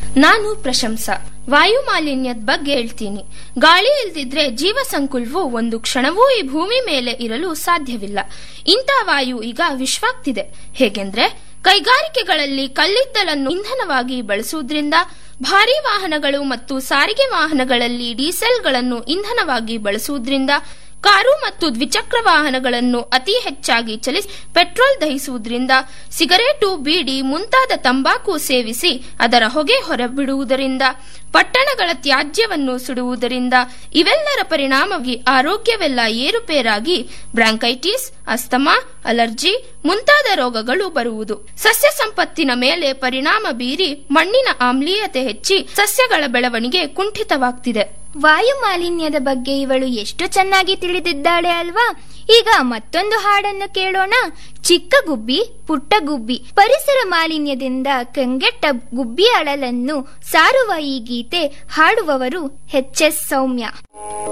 ನಾನು ಪ್ರಶಂಸಾ ವಾಯು ಮಾಲಿನ್ಯದ ಬಗ್ಗೆ ಹೇಳ್ತೀನಿ ಗಾಳಿ ಇಲ್ದಿದ್ರೆ ಜೀವ ಸಂಕುಲವು ಒಂದು ಕ್ಷಣವೂ ಈ ಭೂಮಿ ಮೇಲೆ ಇರಲು ಸಾಧ್ಯವಿಲ್ಲ ಇಂಥ ವಾಯು ಈಗ ವಿಶ್ವಾಗ್ತಿದೆ ಹೇಗೆಂದ್ರೆ ಕೈಗಾರಿಕೆಗಳಲ್ಲಿ ಕಲ್ಲಿದ್ದಲನ್ನು ಇಂಧನವಾಗಿ ಬಳಸುವುದರಿಂದ ಭಾರೀ ವಾಹನಗಳು ಮತ್ತು ಸಾರಿಗೆ ವಾಹನಗಳಲ್ಲಿ ಡೀಸೆಲ್ಗಳನ್ನು ಇಂಧನವಾಗಿ ಬಳಸುವುದರಿಂದ ಕಾರು ಮತ್ತು ದ್ವಿಚಕ್ರ ವಾಹನಗಳನ್ನು ಅತಿ ಹೆಚ್ಚಾಗಿ ಚಲಿಸಿ ಪೆಟ್ರೋಲ್ ದಹಿಸುವುದರಿಂದ ಸಿಗರೇಟು ಬೀಡಿ ಮುಂತಾದ ತಂಬಾಕು ಸೇವಿಸಿ ಅದರ ಹೊಗೆ ಹೊರಬಿಡುವುದರಿಂದ ಪಟ್ಟಣಗಳ ತ್ಯಾಜ್ಯವನ್ನು ಸುಡುವುದರಿಂದ ಇವೆಲ್ಲರ ಪರಿಣಾಮವಾಗಿ ಆರೋಗ್ಯವೆಲ್ಲ ಏರುಪೇರಾಗಿ ಬ್ರಾಂಕೈಟಿಸ್ ಅಸ್ತಮಾ ಅಲರ್ಜಿ ಮುಂತಾದ ರೋಗಗಳು ಬರುವುದು ಸಸ್ಯ ಸಂಪತ್ತಿನ ಮೇಲೆ ಪರಿಣಾಮ ಬೀರಿ ಮಣ್ಣಿನ ಆಮ್ಲೀಯತೆ ಹೆಚ್ಚಿ ಸಸ್ಯಗಳ ಬೆಳವಣಿಗೆ ಕುಂಠಿತವಾಗ್ತಿದೆ ವಾಯು ಮಾಲಿನ್ಯದ ಬಗ್ಗೆ ಇವಳು ಎಷ್ಟು ಚೆನ್ನಾಗಿ ತಿಳಿದಿದ್ದಾಳೆ ಅಲ್ವಾ ಈಗ ಮತ್ತೊಂದು ಹಾಡನ್ನು ಕೇಳೋಣ ಚಿಕ್ಕ ಗುಬ್ಬಿ ಪುಟ್ಟ ಗುಬ್ಬಿ ಪರಿಸರ ಮಾಲಿನ್ಯದಿಂದ ಕಂಗೆಟ್ಟ ಗುಬ್ಬಿ ಅಳಲನ್ನು ಸಾರುವ ಈ ಗೀತೆ ಹಾಡುವವರು ಎಚ್ ಎಸ್ ಸೌಮ್ಯ